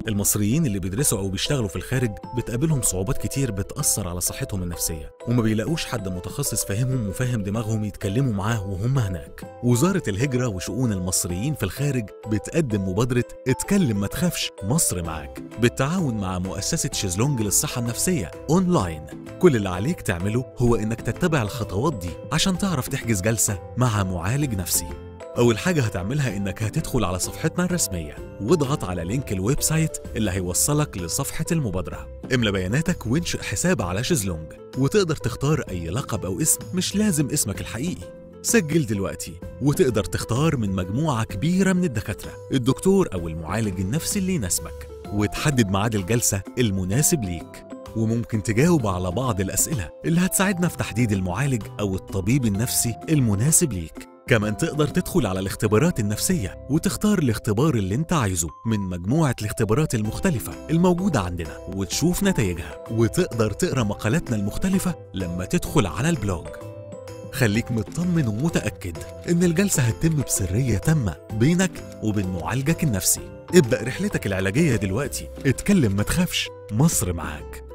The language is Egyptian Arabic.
المصريين اللي بيدرسوا أو بيشتغلوا في الخارج بتقابلهم صعوبات كتير بتأثر على صحتهم النفسية وما بيلاقوش حد متخصص فاهمهم وفاهم دماغهم يتكلموا معاه وهم هناك وزارة الهجرة وشؤون المصريين في الخارج بتقدم مبادرة اتكلم ما تخافش مصر معاك بالتعاون مع مؤسسة شيزلونج للصحة النفسية أونلاين كل اللي عليك تعمله هو إنك تتبع الخطوات دي عشان تعرف تحجز جلسة مع معالج نفسي أول حاجة هتعملها إنك هتدخل على صفحتنا الرسمية واضغط على لينك الويب سايت اللي هيوصلك لصفحة المبادرة املى بياناتك وانشئ حساب على شيزلونج وتقدر تختار أي لقب أو اسم مش لازم اسمك الحقيقي سجل دلوقتي وتقدر تختار من مجموعة كبيرة من الدكاترة الدكتور أو المعالج النفسي اللي يناسبك وتحدد ميعاد الجلسة المناسب ليك وممكن تجاوب على بعض الأسئلة اللي هتساعدنا في تحديد المعالج أو الطبيب النفسي المناسب ليك كمان تقدر تدخل على الاختبارات النفسية وتختار الاختبار اللي انت عايزه من مجموعة الاختبارات المختلفة الموجودة عندنا وتشوف نتائجها وتقدر تقرأ مقالاتنا المختلفة لما تدخل على البلوج خليك مطمن ومتأكد إن الجلسة هتتم بسرية تامة بينك وبين معالجك النفسي ابدأ رحلتك العلاجية دلوقتي اتكلم ما تخافش مصر معاك